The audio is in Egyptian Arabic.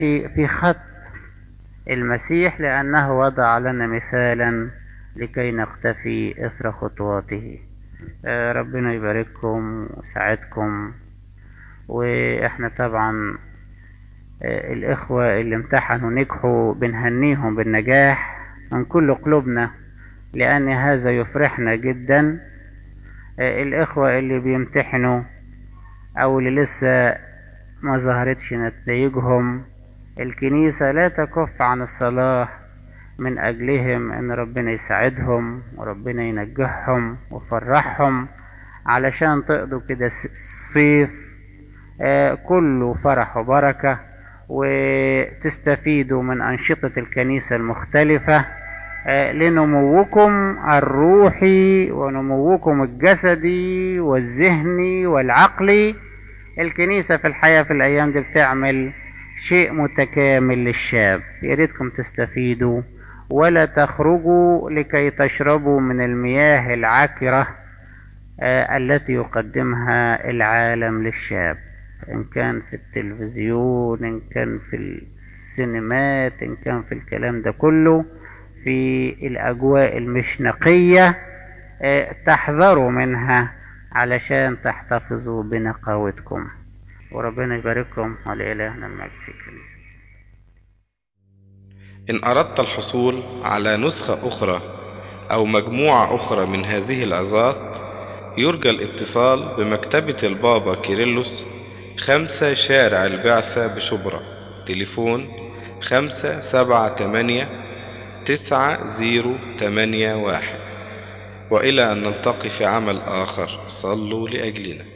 في خط المسيح لأنه وضع لنا مثالا لكي نقتفي إثر خطواته آه، ربنا يبارككم ويساعدكم وإحنا طبعا آه، الإخوة اللي امتحنوا نجحوا بنهنيهم بالنجاح من كل قلوبنا لأن هذا يفرحنا جدا آه، الإخوة اللي بيمتحنوا أو اللي لسه ما ظهرتش نتائجهم الكنيسة لا تكف عن الصلاة من أجلهم إن ربنا يساعدهم وربنا ينجحهم ويفرحهم علشان تقضوا كده الصيف آه، كله فرح وبركة وتستفيدوا من أنشطة الكنيسة المختلفة آه، لنموكم الروحي ونموكم الجسدي والذهني والعقلي الكنيسة في الحياة في الأيام دي بتعمل شيء متكامل للشاب يا ريتكم تستفيدوا ولا تخرجوا لكي تشربوا من المياه العكرة آه، التي يقدمها العالم للشاب إن كان في التلفزيون إن كان في السينمات إن كان في الكلام ده كله في الأجواء المش نقية آه، تحذروا منها علشان تحتفظوا بنقاوتكم وربنا يبارككم ولإلهنا المجد في الكنيسة إن أردت الحصول على نسخة أخرى أو مجموعة أخرى من هذه العظات يرجى الاتصال بمكتبة البابا كيرلس خمسة شارع البعثة بشبرا تليفون خمسة سبعة تمانية تسعة زيرو تمانية واحد وإلى أن نلتقي في عمل آخر صلوا لأجلنا